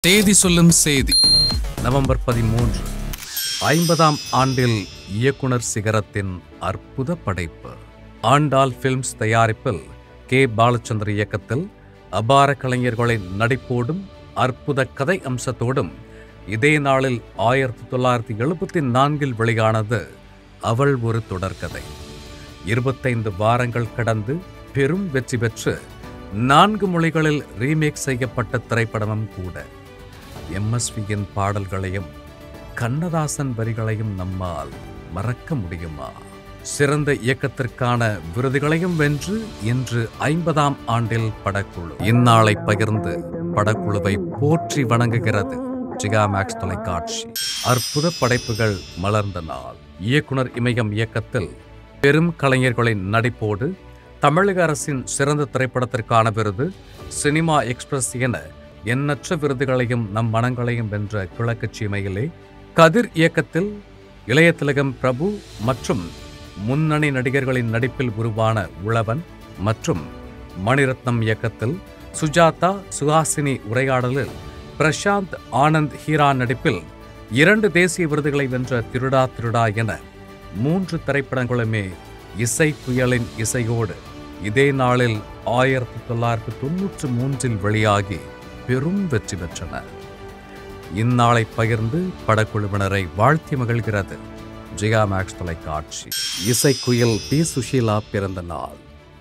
தேதி சொல்லும் செய்தி நவம்பர் பதிமூன்று ஐம்பதாம் ஆண்டில் இயக்குனர் சிகரத்தின் அற்புத படைப்பு ஆண்டாள் ஃபிலிம்ஸ் தயாரிப்பில் கே பாலச்சந்திர இயக்கத்தில் அபார கலைஞர்களின் நடிப்போடும் அற்புத கதை அம்சத்தோடும் இதே நாளில் ஆயிரத்தி தொள்ளாயிரத்தி எழுபத்தி நான்கில் வெளியானது அவள் ஒரு தொடர்கதை இருபத்தைந்து வாரங்கள் கடந்து பெரும் வெற்றி பெற்று நான்கு மொழிகளில் ரீமேக் செய்யப்பட்ட திரைப்படமும் கூட எம்எஸ்வியின் பாடல்களையும் கண்ணதாசன் வரிகளையும் நம்மால் மறக்க முடியுமா சிறந்த இயக்கத்திற்கான விருதுகளையும் வென்று இன்று ஐம்பதாம் ஆண்டில் படக்குழு இந்நாளை பகிர்ந்து படக்குழுவை போற்றி வணங்குகிறது ஜிகா மேக்ஸ் தொலைக்காட்சி அற்புத படைப்புகள் மலர்ந்த நாள் இயக்குனர் இமயம் இயக்கத்தில் பெரும் கலைஞர்களின் நடிப்போடு தமிழக அரசின் சிறந்த திரைப்படத்திற்கான விருது சினிமா எக்ஸ்பிரஸ் என எண்ணற்ற விருதுகளையும் நம் மனங்களையும் வென்ற கிழக்கு சீமையிலே கதிர் இயக்கத்தில் இளைய திலகம் பிரபு மற்றும் முன்னணி நடிகர்களின் நடிப்பில் உருவான உழவன் மற்றும் மணிரத்னம் இயக்கத்தில் சுஜாதா சுஹாசினி உரையாடலில் பிரசாந்த் ஆனந்த் ஹீரா நடிப்பில் இரண்டு தேசிய விருதுகளை வென்ற திருடா திருடா என மூன்று திரைப்படங்களுமே இசை புயலின் இசையோடு இதே நாளில் ஆயிரத்தி தொள்ளாயிரத்தி தொன்னூற்றி மூன்றில் வெளியாகி பெரும் வெற்றி பெற்றன இந்நாளை பகிர்ந்து படக்குழுவினரை வாழ்த்தி மகிழ்கிறது ஜியா மேக்ஸ் தொலைக்காட்சி இசைக்குயில் பி சுஷீலா பிறந்த நாள்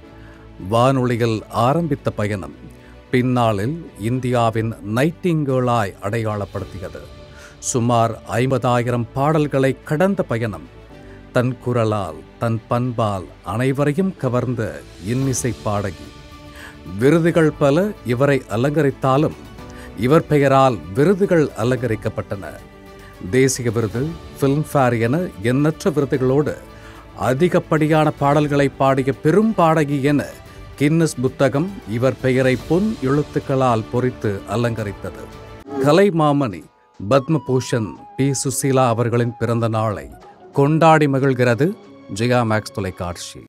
வானொலியில் ஆரம்பித்த பயணம் பின்னாளில் இந்தியாவின் நைட்டிங்கேளாய் அடையாளப்படுத்தியது சுமார் ஐம்பதாயிரம் பாடல்களை கடந்த பயணம் தன் குரலால் தன் பண்பால் அனைவரையும் கவர்ந்த இன்னிசை பாடகி விருதுகள் பல இவரை அலங்கரித்தாலும் இவர் பெயரால் விருதுகள் அலங்கரிக்கப்பட்டன தேசிய விருது ஃபிலிம்ஃபேர் என எண்ணற்ற விருதுகளோடு அதிகப்படியான பாடல்களை பாடிய பெரும் பாடகி என கின்னஸ் புத்தகம் இவர் பெயரை பொன் எழுத்துக்களால் பொறித்து அலங்கரித்தது கலை மாமணி பத்மபூஷன் பி சுசீலா அவர்களின் பிறந்த நாளை கொண்டாடி மகிழ்கிறது ஜெயா மேக்ஸ் தொலைக்காட்சி